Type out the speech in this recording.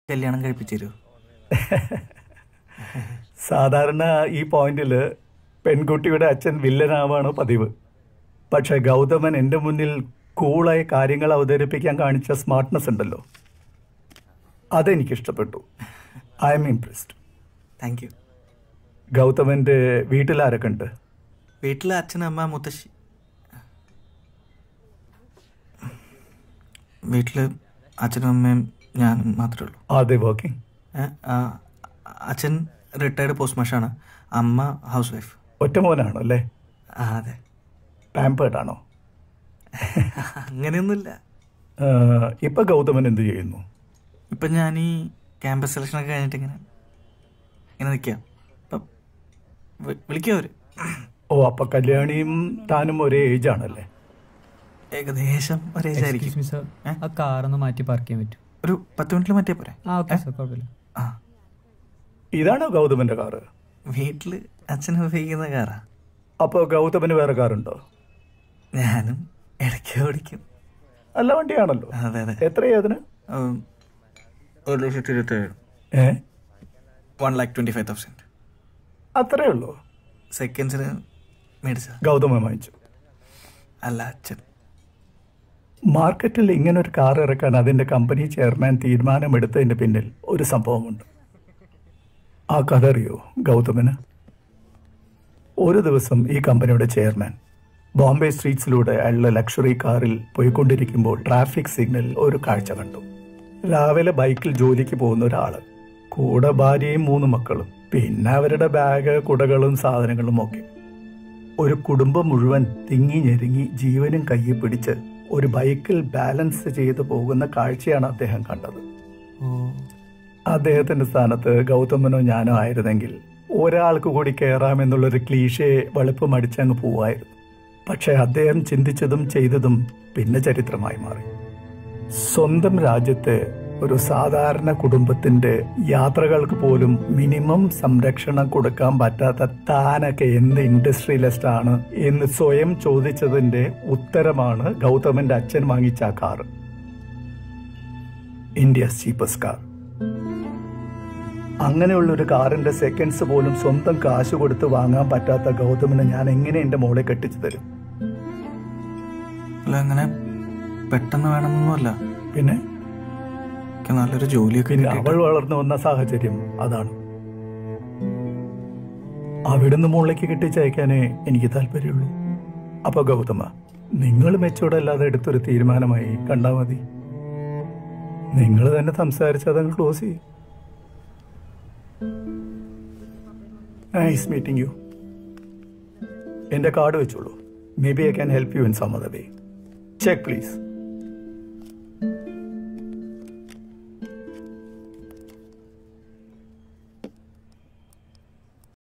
കല്യാണം കഴിപ്പിച്ചു തരുമോ സാധാരണ ഈ പോയിന്റിൽ പെൺകുട്ടിയുടെ അച്ഛൻ വില്ലനാവാണ് പതിവ് പക്ഷെ ഗൗതമൻ എൻ്റെ മുന്നിൽ കൂളായി കാര്യങ്ങൾ അവതരിപ്പിക്കാൻ കാണിച്ച സ്മാർട്ട്നെസ് ഉണ്ടല്ലോ അതെനിക്കിഷ്ടപ്പെട്ടു I'm impressed thank you ഗൗതമൻ്റെ വീട്ടിലാരൊക്കെ ഉണ്ട് വീട്ടിൽ അച്ഛൻ അമ്മ മുത്തശ്ശി വീട്ടിൽ അച്ഛനും അമ്മയും ഞാനും മാത്രമേ ഉള്ളൂ ആർ ദേ വർക്കിംഗ് ഏ, ആ, അച്ഛൻ റിട്ടയർഡ് പോസ്റ്റ് മാഷാണ് അമ്മ ഹൗസ് വൈഫ് ഒറ്റ മോനാണോ അല്ലേ ആ അതെ പാമ്പേർഡ് ആണോ അങ്ങനെയൊന്നുമില്ല ആഹ്, ഇപ്പൊ ഗൗതമൻ എന്ത് ചെയ്യുന്നു ഇപ്പം ഞാൻ ഈ ക്യാമ്പസ് സെലക്ഷനൊക്കെ കഴിഞ്ഞിട്ട് ഇങ്ങനെ ഇങ്ങനെ നിൽക്കാം ഇപ്പം വിളിക്കുക അവർ ഓ അപ്പൊ കല്യാണിയും താനും ഒരേ ഏജ് ആണല്ലേ ഏകദേശം ഒരേ ആയിരിക്കും എക്സ്ക്യൂസ് മീ സാർ ആ കാറൊന്ന് മാറ്റി പാർക്ക് ചെയ്യാൻ പറ്റും ഒരു പത്ത് മിനിറ്റിൽ മറ്റേ പോരെ ആ ഓക്കെ സാർ കുഴപ്പമില്ല ആ ഇതാണോ ഗൗതമന്റെ കാറ് വീട്ടിൽ അച്ഛൻ ഉപയോഗിക്കുന്ന കാറാ അപ്പോൾ ഗൗതമന് വേറെ കാറുണ്ടോ ഞാനും ഇടയ്ക്ക് ഓടിക്കും നല്ല വണ്ടിയാണല്ലോ അതെ അതെ എത്രയാ അതിന് ഉം, ഒരു ലക്ഷത്തി ഇരുപത്തേഴ് a one lakh twenty five thousand അത്രേ ഉള്ളൂ സെക്കൻഡ്സിന് മേടിച്ച ഗൗതമൻ വാങ്ങിച്ചു അല്ല അച്ഛൻ മാർക്കറ്റിൽ ഇങ്ങനെ ഒരു കാർ ഇറക്കാൻ അതിന്റെ കമ്പനി ചെയർമാൻ തീരുമാനമെടുത്തതിന്റെ പിന്നിൽ ഒരു സംഭവമുണ്ട് ആ കഥ അറിയോ ഗൗതമന് ഒരു ദിവസം ഈ കമ്പനിയുടെ ചെയർമാൻ ബോംബെ സ്ട്രീറ്റ്സിലൂടെ അയാളുടെ ലക്ഷറി കാറിൽ പോയിക്കൊണ്ടിരിക്കുമ്പോൾ ട്രാഫിക് സിഗ്നലിൽ ഒരു കാഴ്ച കണ്ടു രാവിലെ ബൈക്കിൽ ജോലിക്ക് പോകുന്ന ഒരാള് കൂടെ ഭാര്യയും മൂന്ന് മക്കളും പിന്നെ അവരുടെ ബാഗ് കുടകളും സാധനങ്ങളും ഒക്കെ ഒരു കുടുംബം മുഴുവൻ തിങ്ങി ഞെരുങ്ങി ജീവനും കയ്യിൽ പിടിച്ച് ഒരു ബൈക്കിൽ ബാലൻസ് ചെയ്തു പോകുന്ന കാഴ്ചയാണ് അദ്ദേഹം കണ്ടത് ഓ അദ്ദേഹത്തിന്റെ സ്ഥാനത്ത് ഗൗതമനോ ഞാനോ ആയിരുന്നെങ്കിൽ ഒരാൾക്ക് കൂടി കയറാമെന്നുള്ളൊരു ക്ലീഷയെ വെളുപ്പം അടിച്ചങ്ങ് പോവായിരുന്നു പക്ഷെ അദ്ദേഹം ചിന്തിച്ചതും ചെയ്തതും പിന്നെ ചരിത്രമായി മാറി സ്വന്തം രാജ്യത്തെ ഒരു സാധാരണ കുടുംബത്തിന്റെ യാത്രകൾക്ക് പോലും മിനിമം സംരക്ഷണം കൊടുക്കാൻ പറ്റാത്ത താനൊക്കെ എന്ത് ഇൻഡസ്ട്രിയലിസ്റ്റ് ആണ് എന്ന് സ്വയം ചോദിച്ചതിന്റെ ഉത്തരമാണ് ഗൗതമന്റെ അച്ഛൻ വാങ്ങിച്ച ആ കാർ ഇന്ത്യ ചീപ്പസ്റ്റ് കാർ അങ്ങനെയുള്ള ഒരു കാറിന്റെ സെക്കൻഡ്സ് പോലും സ്വന്തം കാശ് കൊടുത്ത് വാങ്ങാൻ പറ്റാത്ത ഗൗതമിന് ഞാൻ എങ്ങനെ എന്റെ മോളെ കെട്ടിച്ചു തരും അല്ല അങ്ങനെ പെട്ടെന്ന് വേണമെന്നൊന്നുമല്ല പിന്നെ എനിക്ക് നല്ലൊരു ജോലിയൊക്കെ പിന്നെ കിട്ടിയിട്ട് അവൾ വളർന്നു വന്ന സാഹചര്യം അതാണ് അവിടുന്ന് മുകളിലേക്ക് കെട്ടിച്ചയക്കാനേ എനിക്ക് താല്പര്യമുള്ളൂ അപ്പൊ ഗൗതമ നിങ്ങൾ മെച്ചോടല്ലാതെ എടുത്തൊരു തീരുമാനമായി കണ്ടാ മതി നിങ്ങൾ തന്നെ സംസാരിച്ച് അതങ്ങ് ക്ലോസ് ചെയ്യും നൈസ് മീറ്റിംഗ് യു എന്റെ കാർഡ് വെച്ചോളൂ maybe I can help you in some other way check please